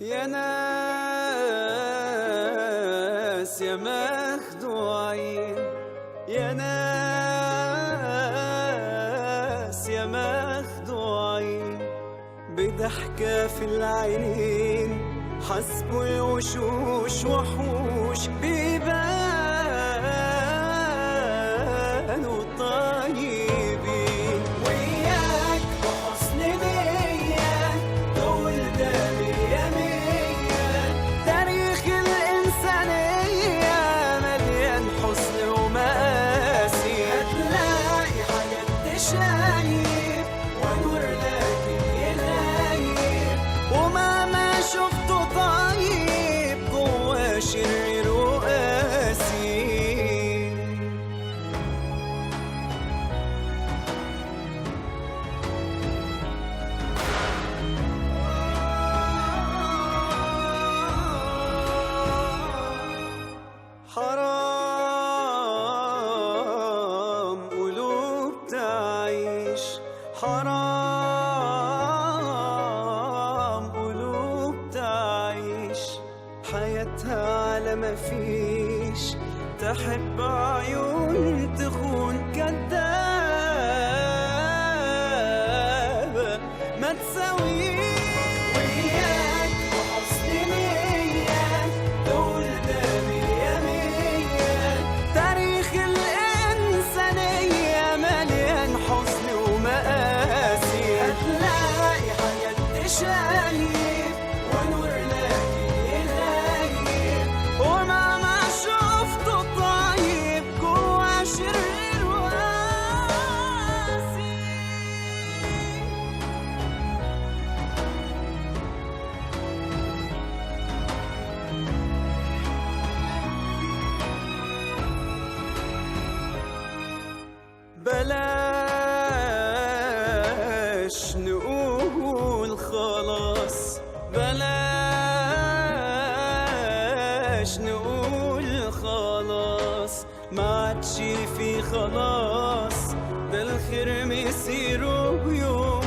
يا ناس يا مخدوعين يا ناس يا مخدوعين بضحكة في العينين حسبوا الوشوش وحوش بيبانوا طيبين وياك بحسن نية دول ده مية مية تاريخ الإنسانية مليان حزن ومآسي هتلاقي حاجات تشايب ونور لكن يلايب ومهما شفته طيب جواه شرير وقاسي حرام قلوب تعيش حرام قلوب تعيش حياتها على ما فيش تحب عيون تخون كدابة ما تساويش وياك بحسن نية دول ده مية مية تاريخ الإنسانية مليان حزن ومآسي هتلاقي حاجات تشايب ونور لكن يلايب ومهما شفته طيب جوا شرير وقاسي بلاش نقول خلاص بلاش نقول خلاص ما عادش في خلاص ده الخير مسيره يوم